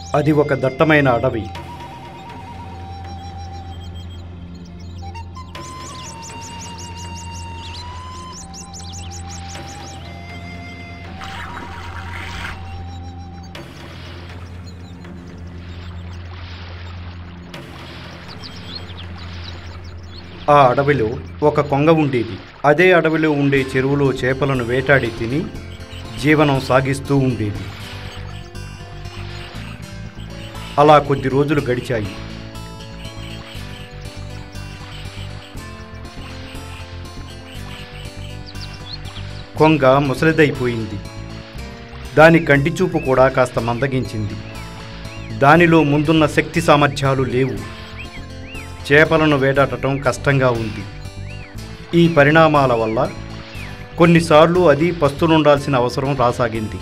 అది ఒక దట్టమైన అడవి ఆ అడవిలో ఒక కొంగ ఉండేది అదే అడవిలో ఉండే చెరువులో చేపలను వేటాడి తిని జీవనం సాగిస్తూ ఉండేది అలా కొద్ది రోజులు గడిచాయి కొంగ ముసలిదైపోయింది దాని కంటి చూపు కూడా కాస్త మందగించింది దానిలో ముందున్న శక్తి సామర్థ్యాలు లేవు చేపలను వేటాడటం కష్టంగా ఉంది ఈ పరిణామాల వల్ల కొన్నిసార్లు అది పస్తులుండాల్సిన అవసరం రాసాగింది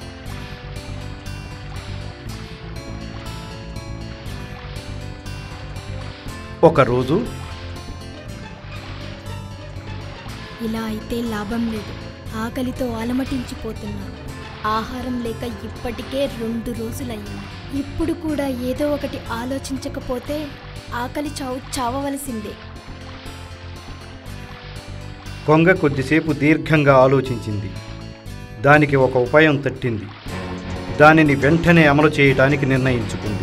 ఒకరోజు ఇలా అయితే లాభం లేదు ఆకలితో అలమటించిపోతున్నాను ఆహారం లేక ఇప్పటికే రెండు రోజులయ్యింది ఇప్పుడు కూడా ఏదో ఒకటి ఆలోచించకపోతే ఆకలి చావు చావవలసిందే కొంగ కొద్దిసేపు దీర్ఘంగా ఆలోచించింది దానికి ఒక ఉపాయం తట్టింది దానిని వెంటనే అమలు చేయటానికి నిర్ణయించుకుంది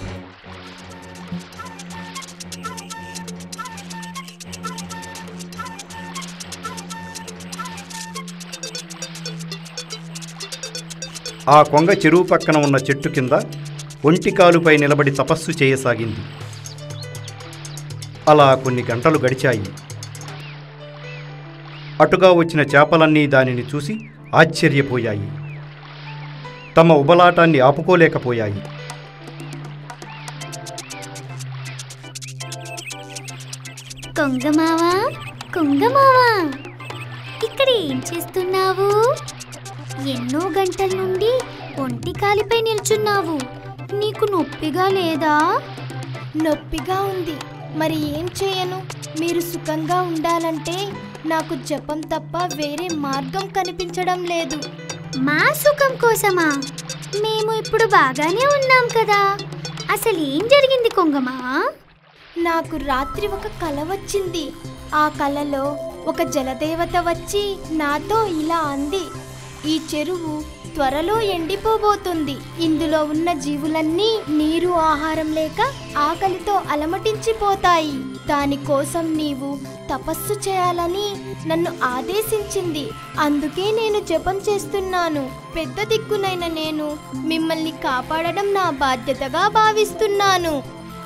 ఆ కొంగ చెరువు పక్కన ఉన్న చెట్టు కింద ఒంటి కాలుపై నిలబడి తపస్సు చేయసాగింది అలా కొన్ని గంటలు గడిచాయి అటుగా వచ్చిన చేపలన్నీ దానిని చూసి ఆశ్చర్యపోయాయి తమ ఉబలాటాన్ని ఆపుకోలేకపోయాయి కొంగమావా కొంగమావా ఇక్కడ ఏం చేస్తున్నావు ఎన్నో గంటల నుండి ఒంటి కాలిపై నిల్చున్నావు నీకు నొప్పిగా లేదా నొప్పిగా ఉంది మరి ఏం చేయను మీరు సుఖంగా ఉండాలంటే నాకు జపం తప్ప వేరే మార్గం కనిపించడం లేదు మా సుఖం కోసమా మేము ఇప్పుడు బాగానే ఉన్నాం కదా అసలు ఏం జరిగింది కొంగమావా నాకు రాత్రి ఒక కల వచ్చింది ఆ కలలో ఒక జలదేవత వచ్చి నాతో ఇలా అంది ఈ చెరువు త్వరలో ఎండిపోబోతుంది ఇందులో ఉన్న జీవులన్నీ నీరు ఆహారం లేక ఆకలితో అలమటించిపోతాయి దానికోసం నీవు తపస్సు చేయాలని నన్ను ఆదేశించింది అందుకే నేను జపం చేస్తున్నాను పెద్ద దిక్కునైన నేను మిమ్మల్ని కాపాడడం నా బాధ్యతగా భావిస్తున్నాను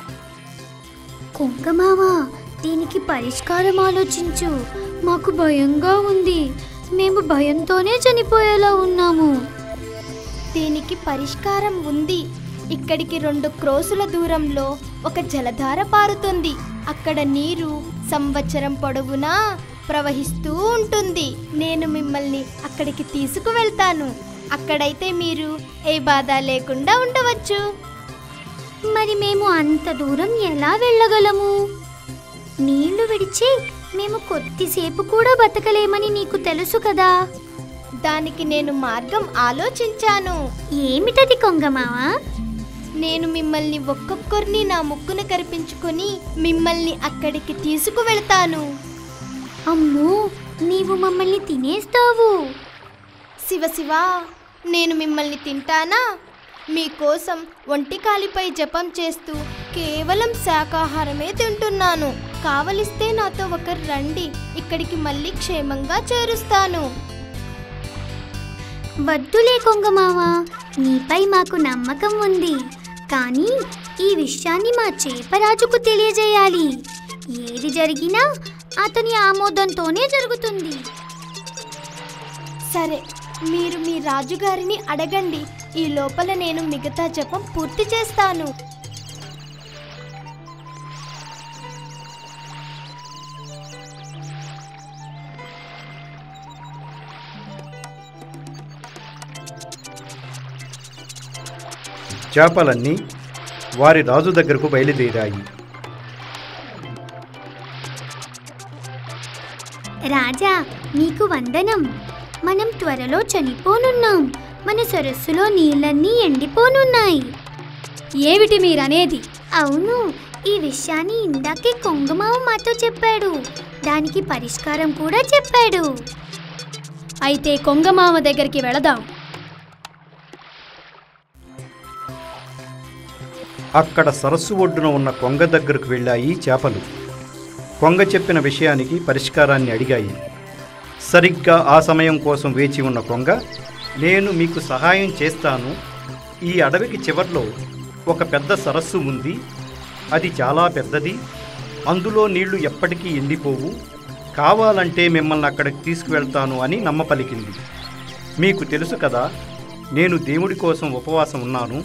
కొంగమావా దీనికి పరిష్కారం ఆలోచించు మాకు భయంగా ఉంది మేము భయంతోనే చనిపోయేలా ఉన్నాము దీనికి పరిష్కారం ఉంది ఇక్కడికి రెండు క్రోసుల దూరంలో ఒక జలధార పారుతుంది అక్కడ నీరు సంవత్సరం పొడవునా ప్రవహిస్తూ ఉంటుంది నేను మిమ్మల్ని అక్కడికి తీసుకువెళ్తాను అక్కడైతే మీరు ఏ బాధ లేకుండా ఉండవచ్చు మరి మేము అంత దూరం ఎలా వెళ్ళగలము నీళ్లు విడిచి మేము కొద్దిసేపు కూడా బతకలేమని నీకు తెలుసు కదా దానికి నేను మార్గం ఆలోచించాను ఏమిటది కొంగమావా నేను మిమ్మల్ని ఒక్కొక్కరిని నా ముక్కును కరిపించుకొని మిమ్మల్ని అక్కడికి తీసుకువెళ్తాను అమ్మో నీవు మమ్మల్ని తినేస్తావు శివ శివ నేను మిమ్మల్ని తింటానా మీకోసం ఒంటికాలిపై జపం చేస్తూ కేవలం శాకాహారమే తింటున్నాను కావలిస్తే నాతో ఒకరు రండి ఇక్కడికి మళ్ళీ క్షేమంగా చేరుస్తాను వద్దులే కొంగమావా నీపై మాకు నమ్మకం ఉంది కానీ ఈ విషయాన్ని మా చేపరాజుకు తెలియజేయాలి ఏది జరిగినా అతని ఆమోదంతోనే జరుగుతుంది సరే మీరు మీ రాజుగారిని అడగండి ఈ లోపల నేను మిగతా జపం పూర్తి చేస్తాను చేపలన్నీ వారి రాజు దగ్గరకు బయలుదేరాయి రాజా నీకు వందనం మనం త్వరలో చనిపోనున్నాం మన సరస్సులో నీళ్ళన్నీ ఎండిపోనున్నాయి ఏమిటి మీరనేది అవును ఈ విషయాన్ని ఇందాకే కొంగమావ మాతో చెప్పాడు దానికి పరిష్కారం కూడా చెప్పాడు అయితే కొంగమామ దగ్గరికి వెళదాం అక్కడ సరస్సు ఒడ్డున ఉన్న కొంగ దగ్గరకు వెళ్ళాయి చేపలు కొంగ చెప్పిన విషయానికి పరిష్కారాన్ని అడిగాయి సరిగ్గా ఆ సమయం కోసం వేచి ఉన్న కొంగ నేను మీకు సహాయం చేస్తాను ఈ అడవికి చివర్లో ఒక పెద్ద సరస్సు ఉంది అది చాలా పెద్దది అందులో నీళ్లు ఎప్పటికీ ఎండిపోవు కావాలంటే మిమ్మల్ని అక్కడికి తీసుకువెళ్తాను అని నమ్మపలికింది మీకు తెలుసు కదా నేను దేవుడి కోసం ఉపవాసం ఉన్నాను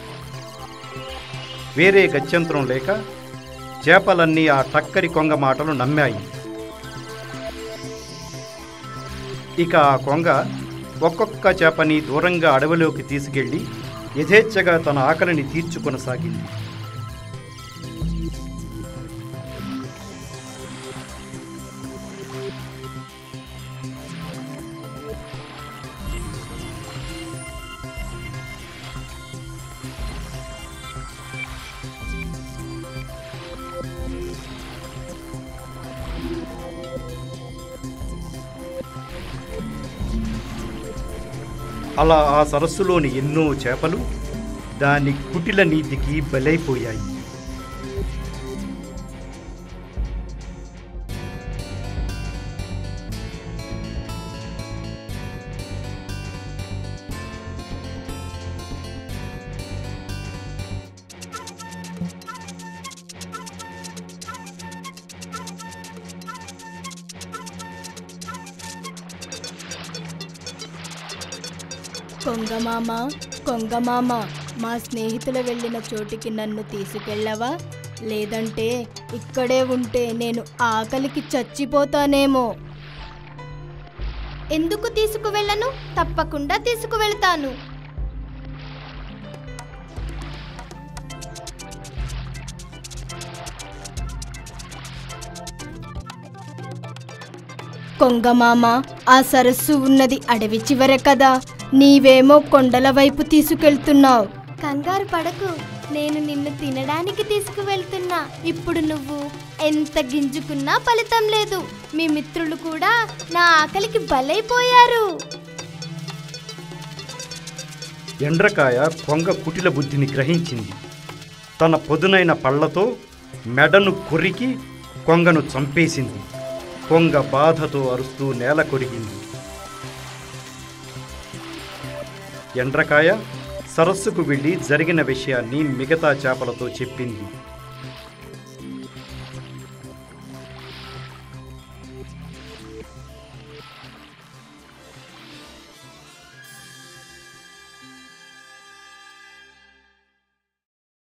వేరే గత్యంతరం లేక చేపలన్నీ ఆ టక్కరి కొంగ మాటలు నమ్మాయి ఇక ఆ కొంగ ఒక్కొక్క చేపని దూరంగా అడవిలోకి తీసుకెళ్లి యథేచ్ఛగా తన ఆకలిని తీర్చుకొనసాగింది అలా ఆ సరస్సులోని ఎన్నో చేపలు దాని కుటిల నీతికి బలైపోయాయి కొంగమామ కొంగమామ మా స్నేహితులు వెళ్ళిన చోటికి నన్ను తీసుకెళ్ళవా లేదంటే ఇక్కడే ఉంటే నేను ఆకలికి చచ్చిపోతానేమో ఎందుకు తీసుకువెళ్ళను తప్పకుండా తీసుకువెళ్తాను కొంగమామ ఆ సరస్సు ఉన్నది అడవి చివర కదా నీవేమో కొండల వైపు తీసుకెళ్తున్నావు కంగారు పడకు నేను నిన్ను తినడానికి తీసుకువెళ్తున్నా ఇప్పుడు నువ్వు ఎంత గింజుకున్నా ఫలితం లేదు మీ మిత్రులు కూడా నా ఆకలికి బలైపోయారు ఎండ్రకాయ కొంగ కుటిల బుద్ధిని గ్రహించింది తన పొదునైన పళ్ళతో మెడను కొరికి కొంగను చంపేసింది కొంగ బాధతో అరుస్తూ నేల కొరిగింది ఎండ్రకాయ సరస్సుకు వెళ్ళి జరిగిన విషయాన్ని మిగతా చేపలతో చెప్పింది